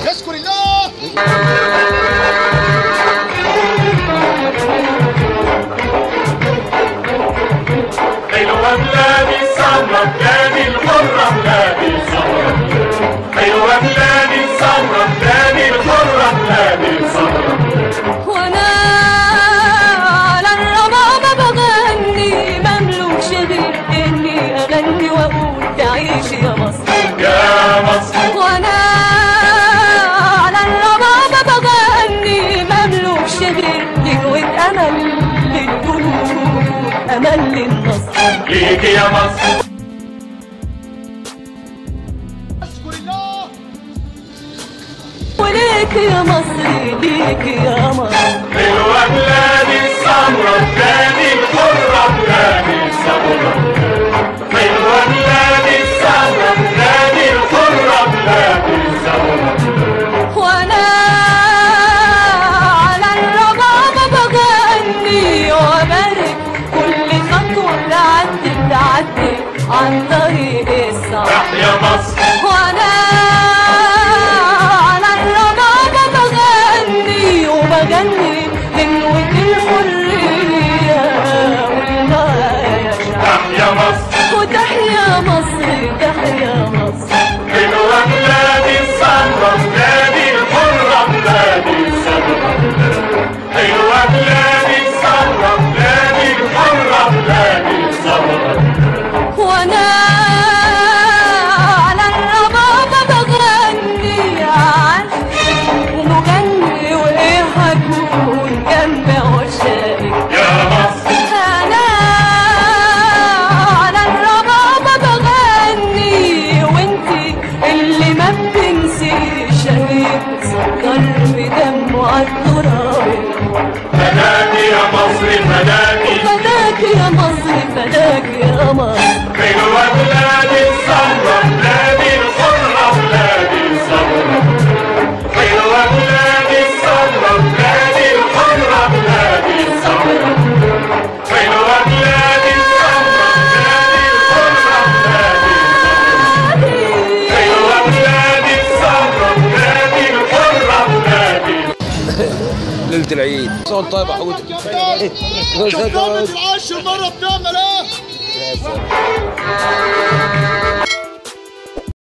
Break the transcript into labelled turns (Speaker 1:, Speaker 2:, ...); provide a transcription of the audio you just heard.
Speaker 1: اذكر الله
Speaker 2: حلوة بلادي السمرة بلادي الحرة بلادي السمرة حلوة بلادي السمرة بلادي الحرة بلادي السمرة
Speaker 3: وانا على الربابة بغني مملوك شغل اني اغني واقول تعيش يا مصر
Speaker 2: يا مصر
Speaker 3: وانا على الربابة بغني مملوك شغل ينوي امل للقلوب امل للنصر
Speaker 2: ليك يا مصر
Speaker 1: اذكر الله
Speaker 3: وليك يا مصر ليك يا مصر
Speaker 2: حلوة بلادي السمرة بلادي الحرة بلادي السمرة حلوة بلادي السمرة بلادي الحرة بلادي السمرة
Speaker 3: وانا على الربابة بغني وبارك كل خطوة تعدي تعدي عن طريق الصعب
Speaker 2: تحيا مصر
Speaker 3: وانا على الربابة بغني وبغني لنوة الحرية والمايا
Speaker 2: تحيا مصر
Speaker 3: وتحيا مصر تحيا مصر
Speaker 2: حلوة بلادي السمرة بلادي الحرة بلادي السمرة حلوة بلادي السمرة بلادي الحرة بلادي السمرة
Speaker 3: وانا على الربابة بغني عاشق ومغني وايه هكون جنب عشاقك
Speaker 2: يا مصر
Speaker 3: انا على الربابة بغني وانتي اللي ما بتنسيش شهيد سكر بدمه عالتراب
Speaker 2: فداك يا مصر فداك
Speaker 3: فداك يا مصر فداك يا مصر
Speaker 2: حلوة بلادي السمرة بلادي الحرة بلادي السمرة حلوة بلادي السمرة بلادي الحرة بلادي السمرة حلوة بلادي السمرة بلادي الحرة بلادي السمرة حلوة بلادي السمرة بلادي الحرة بلادي
Speaker 4: ليلة العيد صوت طيب يا حود
Speaker 1: شطابة العاشر مرة بنعمل ايه